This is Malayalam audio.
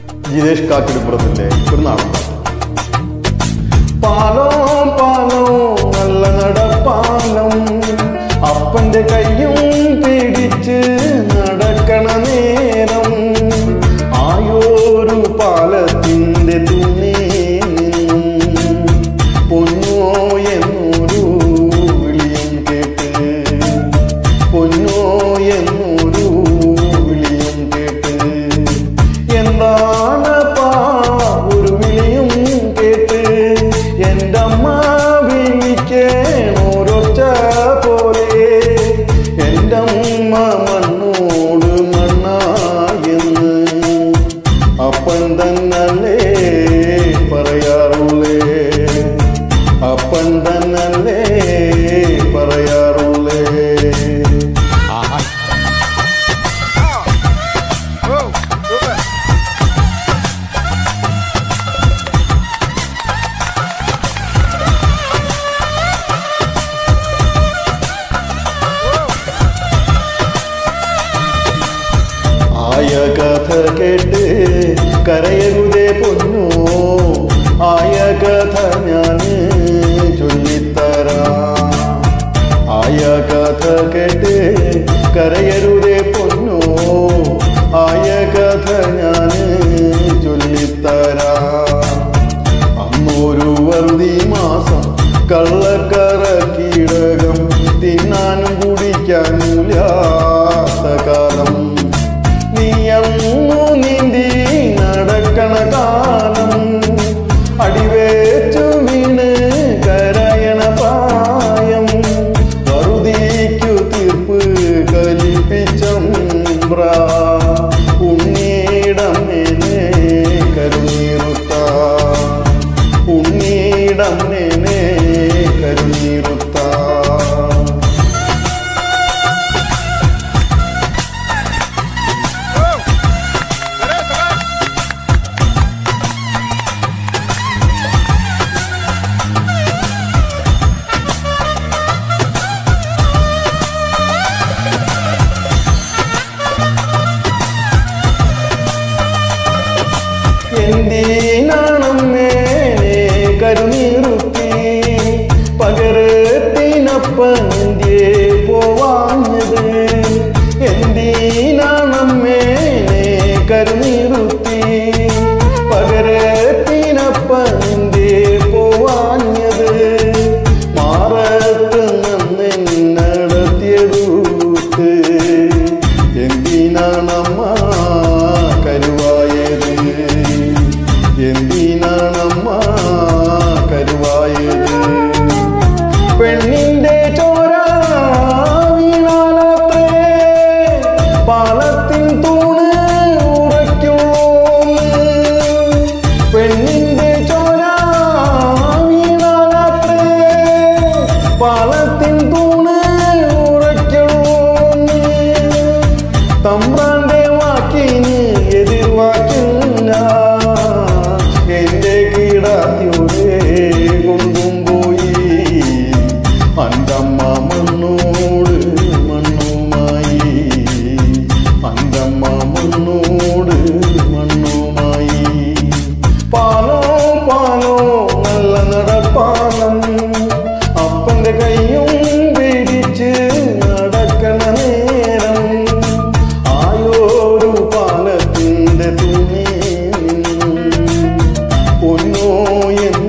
ജിതേഷ് കാക്കിടിപ്പുറത്തിൻ്റെ ഒരു നാടൻ പാട്ട് പാലം പാലം നല്ല നടപ്പാലം അപ്പന്റെ കയ്യും പിടിച്ച് നടക്കണ നേരം ആയോരു പാലത്തിന്റെ തുണി നിന്നും പൊന്നോ എന്നൊരു വിളിയും കേട്ട് പൊന്നോ എന്നൊരു വിളിയും കേട്ട് എന്താണപ്പാ ഒരു വിളിയും കേട്ട് എൻ്റെ അമ്മ വിളിക്കേണോരൊച്ച പോലെ എൻ്റെ അമ്മ മണ്ണോട് മണ്ണായെന്ന് അപ്പൻ തന്നല്ലേ പറയാറുള്ളേ അപ്പൻ തന്നല്ലേ പറയാറുള്ളേ ആയ കഥ കേട്ട് കരയരുതേ പൊന്നു ആയ കഥ ഞാൻ ചൊല്ലിത്തരാം ആയ കഥ കേട്ട് കരയരുതേ പൊന്നു ആയ കഥ ഞാൻ ചൊല്ലിത്തരാം അന്നൊരു വറുതി മാസം കള്ളക്കറ കീടകം തിന്നാനും കുടിക്കാനില്ലാത്ത കാലം നീയന്നു നീന്തി നടക്കണ കാലം അടിവേച്ചു വീണ് കരയണ പ്രായം വറുതിക്കു തീർപ്പ് കലിപ്പിച്ചമ്പ്ര ഉണ്ണീടം എന്നെ കരുനീറുത്ത ഉണ്ണീടം എന്നെ കരുനീറുത്ത എന്തിനാണമ്മേ കരുനീറുത്തി പകരത്തിനപ്പന്ത്യേ പോവാഞ്ഞത് എന്തിനാണമ്മേ കരുനീറുത്തി പകരത്തിനപ്പന്ത്യേ പോവാഞ്ഞത് മാറത്ത് നടത്തിയെടുത്ത് എന്തിനാണമ്മ കരുവായത് എന്തിനാണമ്മ കരുവായത് പെണ്ണിന്റെ ചോര വീണാലത്രേ പാലത്തിൻ തൂണ് ഉറയ്ക്കുള്ളൂ പെണ്ണിന്റെ ചോര വീണാലത്രേ പാലത്തിൻ തൂണ് ഉറയ്ക്കുള്ളൂ തമ്പ്രാന്റെ വാക്കിന് എതിർവാക്കില്ല എന്റെ കീടാത്തിയുടെ കൊണ്ടും പോയി അന്തമ്മ മണ്ണോട് മണ്ണുമായി അന്തമ്മ മണ്ണോട് മണ്ണുമായി പാലോ പാലോ നല്ല നടപ്പാലം അപ്പന്റെ കയ്യും പിടിച്ച് നടക്കണ നേരം ആയോരു പാലത്തിന്റെ തുണി പൊന്നോ എന്ന്